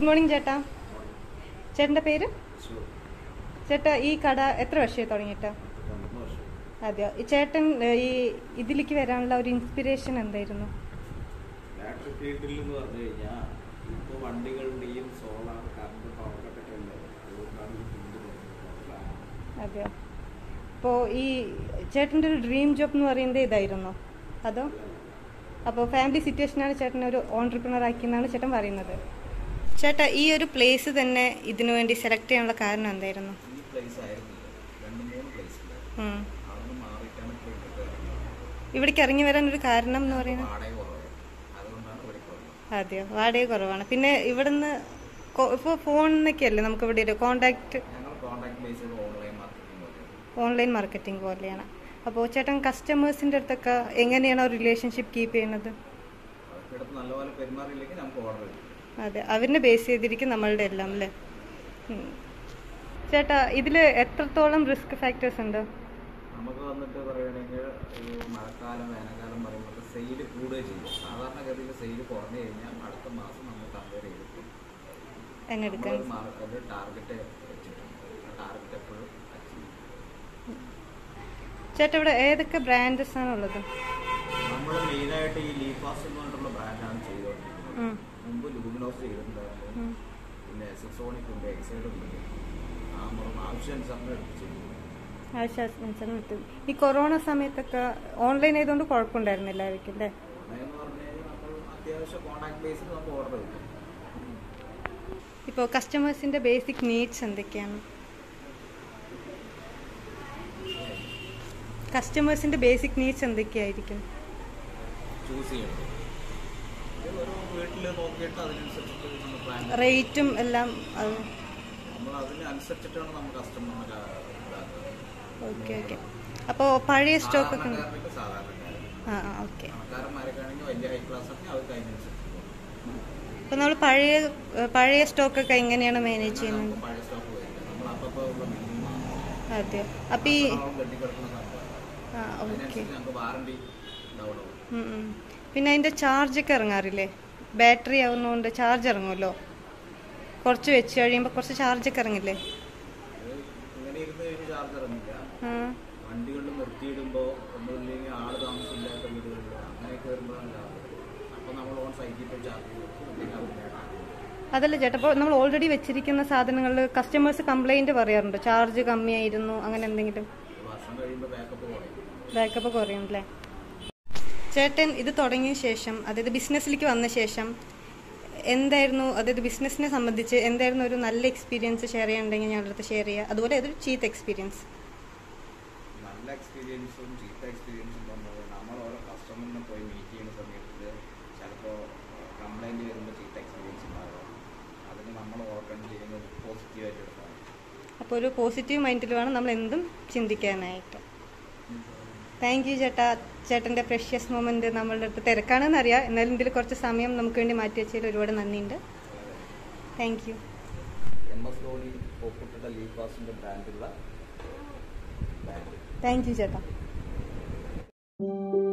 Morning ചേട്ടാ ചേട്ടൻ്റെ പേര് ചേട്ടാ ഈ കട എത്ര വർഷമായി തുടങ്ങിയിട്ട് അതെയോ ഈ ചേട്ടൻ ഏ, ഈ ഇതിലേക്ക് വരാനുള്ള ഒരു ഇൻസ്പിറേഷൻ എന്തായിരുന്നു ഇലക്ട്രിക് ഫീൽഡിൽ എന്ന് പറഞ്ഞു കഴിഞ്ഞാൽ ഇപ്പോൾ വണ്ടികളുടെയും സോളാർ കറണ്ട് പവർ കട്ടൊക്കെ ഉള്ളത് അതുകൊണ്ടാണ് ഈ ഫീൽഡ് തുടങ്ങുന്നത് അതെയോ അപ്പോൾ ഈ ചേട്ടൻ്റെ ഒരു ഡ്രീം ജോബ് എന്ന് പറയുന്നത് ഇതായിരുന്നോ അതോ അപ്പോൾ ഫാമിലി സിറ്റുവേഷനാണ് ചേട്ടനെ ഒരു ഓൺടർപ്രണർ ആക്കിയെന്നാണ് ചേട്ടൻ പറയുന്നത് ചേട്ടാ ഈ ഒരു പ്ലേസ് തന്നെ ഇതിനു വേണ്ടി സെലക്ട് ചെയ്യാനുള്ള കാരണം എന്തായിരുന്നു ഈ പ്ലേസ് ആയിരുന്നില്ല രണ്ട് മൂന്ന് പ്ലേസ് ഉണ്ടായിരുന്നു ഉം. അവിടുന്ന് മാറിയിട്ടാണ് ഇപ്പോൾ ഇവിടുത്തെ ഇറങ്ങിയത്. ഇവിടേക്ക് ഇറങ്ങി വരാൻ ഒരു കാരണം എന്ന് പറയുന്നത് വാടക കുറവാണ് അതുകൊണ്ടാണ് ഇവിടെ പോകുന്നത് അതെയോ വാടക കുറവാണ് പിന്നെ ഇവിടുന്ന് ഇപ്പോൾ ഫോണിന്നൊക്കെ അല്ലേ നമുക്ക് ഇവിടെ ഒരു കോണ്ടാക്ട് ഞങ്ങൾ കോൺടാക്ട് ബേസ് ചെയ്ത് ഓൺലൈൻ മാർക്കറ്റിംഗ് പോലെയാണ് ഓൺലൈൻ മാർക്കറ്റിംഗ് പോലെയാണ് അപ്പോൾ ചേട്ടൻ കസ്റ്റമേഴ്സിൻ്റെ അടുത്തൊക്കെ എങ്ങനെയാണ് റിലേഷൻഷിപ്പ് കീപ്പ് ചെയ്യുന്നത് അവർക്ക് അടുത്ത് നല്ലപോലെ പെരുമാറിയില്ലെങ്കിൽ നമുക്ക് ഓർഡർ കിട്ടും അതെ അവരിനെ ബേസ് ചെയ്തിരിക്കും നമ്മളുടെ എല്ലാം അല്ലേ ഉം. ചേട്ടാ ഇതിൽ എത്രത്തോളം റിസ്ക് ഫാക്ടേഴ്സ് ഉണ്ട് നമുക്ക് വന്നിട്ട് പറയുകയാണെങ്കിൽ ഈ മഴക്കാലം വേനൽക്കാലം പറയുമ്പോൾ സെയിൽ കൂടുകയും ചെയ്യും സാധാരണഗതിയിൽ സെയിൽ കുറഞ്ഞു കഴിഞ്ഞാൽ അടുത്ത മാസം നമ്മൾ കമ്പയർ ചെയ്തിട്ട് എന്നെ എടുക്കാൻ നമ്മളൊരു മാർ- ഒരു ടാർഗറ്റ് വെച്ചിട്ടുണ്ട് ആ ടാർഗറ്റ് എപ്പോഴും അച്ചീവ് ചെയ്യും ചേട്ടാ ഇവിടെ ഏതൊക്കെ ബ്രാൻഡസ് ആണുള്ളത് നമ്മൾ മെയിനായിട്ട് ഈ ലീഫാസ് എന്ന് പറഞ്ഞിട്ടുള്ള ബ്രാൻഡാണ് ചെയ്തുകൊണ്ടിരിക്കുന്നത് ഉം. മുമ്പ് ലൂമിനോസ് ചെയ്തിട്ടുണ്ടായിരുന്നു ഉം. പിന്നെ എക്സസോണിക് ഉണ്ട് എക്സൈഡ് ഉണ്ട് ആമറും ആവശ്യാനുസരണം എടുത്ത് ചെയ്തു ആശ്വാസം കിട്ടും ഈ കൊറോണ സമയത്തൊക്കെ ഓൺലൈൻ ആയതുകൊണ്ട് കുഴപ്പമുണ്ടായിരുന്നില്ലായിരിക്കും അല്ലേ എന്ന് പറഞ്ഞു കഴിഞ്ഞാൽ നമ്മൾ അത്യാവശ്യം കോൺടാക്ട് ബേസിൽ നമുക്ക് ഓർഡർ കിട്ടും ഇപ്പോൾ കസ്റ്റമേഴ്സിൻ്റെ ബേസിക് നീഡ്സ് എന്തൊക്കെയാണ് കസ്റ്റമേഴ്സിൻ്റെ ബേസിക് നീഡ്സ് എന്തൊക്കെയായിരിക്കും ചൂസ് ചെയ്യണം ഇത് ഒരു വീട്ടിൽ നോക്കിയിട്ട് അതിനനുസരിച്ചിട്ട് നമ്മൾ പ്ലാൻ റേറ്റും എല്ലാം അത് നമ്മൾ അതിനനുസരിച്ചിട്ടാണ് നമ്മൾ കസ്റ്റമറിനെ ഇതാക്കുന്നത് ഓക്കെ ഓക്കെ അപ്പോൾ പഴയ സ്റ്റോക്കൊക്കെ ഉണ്ട് സാധാരണക്കാരനൊക്കെ സാധാരണക്കാരൻ ആ ആ ഓക്കെ പണക്കാരന്മാരൊക്കെ ആണെങ്കിൽ വലിയ ഹൈ ക്ലാസ് ഒക്കെ അവർക്ക് അതിനനുസരിച്ച് പോകും. അപ്പോൾ നമ്മൾ പഴയ പഴയ സ്റ്റോക്കൊക്കെ എങ്ങനെയാണ് മാനേജ് എന്നാൽ ചെയ്യുന്നത് നമുക്ക് പഴയ സ്റ്റോക്ക് വരില്ല നമ്മൾ അപ്പോൾ ഉള്ള മിനിമം അതെയോ അപ്പോൾ ഈ കെട്ടിക്കിടക്കുന്ന സംഭവം ആ ഓക്കെ അതിനനുസരിച്ച് ഞങ്ങൾക്ക് വാറണ്ടി ഉണ്ടാവണം ഉം, ഉം. പിന്നെ അതിൻ്റെ ചാർജൊക്കെ ഇറങ്ങാറില്ലേ ബാറ്ററി ആവുന്നതുകൊണ്ട് ചാർജ് ഇറങ്ങുമല്ലോ കുറച്ച് വെച്ച് കഴിയുമ്പോൾ കുറച്ച് ചാർജൊക്കെ ഇറങ്ങില്ലേ അത് ഇങ്ങനെ ഇരുന്ന് കഴിഞ്ഞ് ചാർജ് ഇറങ്ങില്ല ആ വണ്ടികളിൽ നിർത്തിയിടുമ്പോൾ ഒന്നുമില്ലെങ്കിൽ ആള് താമസമില്ലാത്ത വീടുകളിൽ അങ്ങനെയൊക്കെ വരുമ്പോഴാണ് ചാർജ് അപ്പോൾ നമ്മൾ ഓൺ സൈറ്റിൽ പോയി ചാർജ് കൊടുക്കും അല്ലെങ്കിൽ അവർ അതല്ല ചേട്ടാ അപ്പോൾ നമ്മൾ ഓൾറെഡി വെച്ചിരിക്കുന്ന സാധനങ്ങളിൽ കസ്റ്റമേഴ്സ് കംപ്ലൈൻറ്റ് പറയാറുണ്ട് ചാർജ് കമ്മിയായിരുന്നു അങ്ങനെ എന്തെങ്കിലും വർഷം കഴിയുമ്പോൾ ബാക്കപ്പ് കുറയും ബാക്കപ്പ് കുറയും അല്ലേ ചേട്ടൻ ഇത് തുടങ്ങിയ ശേഷം അതായത് ബിസിനസ്സിലേക്ക് വന്ന ശേഷം എന്തായിരുന്നു അതായത് ബിസിനസ്സിനെ സംബന്ധിച്ച് എന്തായിരുന്നു ഒരു നല്ല എക്സ്പീരിയൻസ് ഷെയർ ചെയ്യാനുണ്ടെങ്കിൽ ഞങ്ങളുടെ അടുത്ത് ഷെയർ ചെയ്യുക അതുപോലെ അതൊരു ചീത്ത എക്സ്പീരിയൻസ് നല്ല എക്സ്പീരിയൻസും ചീത്ത എക്സ്പീരിയൻസും പറഞ്ഞത് നമ്മൾ ഓരോ കസ്റ്റമറിനെ പോയി മീറ്റ് ചെയ്യുന്ന സമയത്ത് ചിലപ്പോൾ കംപ്ലൈൻറ്റ് വരുമ്പോൾ ചീത്ത എക്സ്പീരിയൻസ് ഉണ്ടാകും അതിന് നമ്മൾ ഓർഡർ ചെയ്യുന്നത് പോസിറ്റീവായിട്ട് എടുക്കണം അപ്പോൾ ഒരു പോസിറ്റീവ് മൈൻഡിൽ വേണം നമ്മൾ എന്തും ചിന്തിക്കാനായിട്ട് താങ്ക് യു ചേട്ടാ ചേട്ടൻ്റെ പ്രഷ്യസ് മൊമെൻറ്റ് നമ്മളുടെ അടുത്ത് തിരക്കാണെന്ന് അറിയാം എന്നാലും ഇതിൽ കുറച്ച് സമയം നമുക്ക് വേണ്ടി മാറ്റി വെച്ചതിൽ ഒരുപാട് നന്ദിയുണ്ട് താങ്ക് യു എം എസ് ധോണി ഒപ്പിട്ടിട്ട ലീഫാസിൻ്റെ ബ്രാൻഡുള്ള ബാഗ് താങ്ക് യു ചേട്ടാ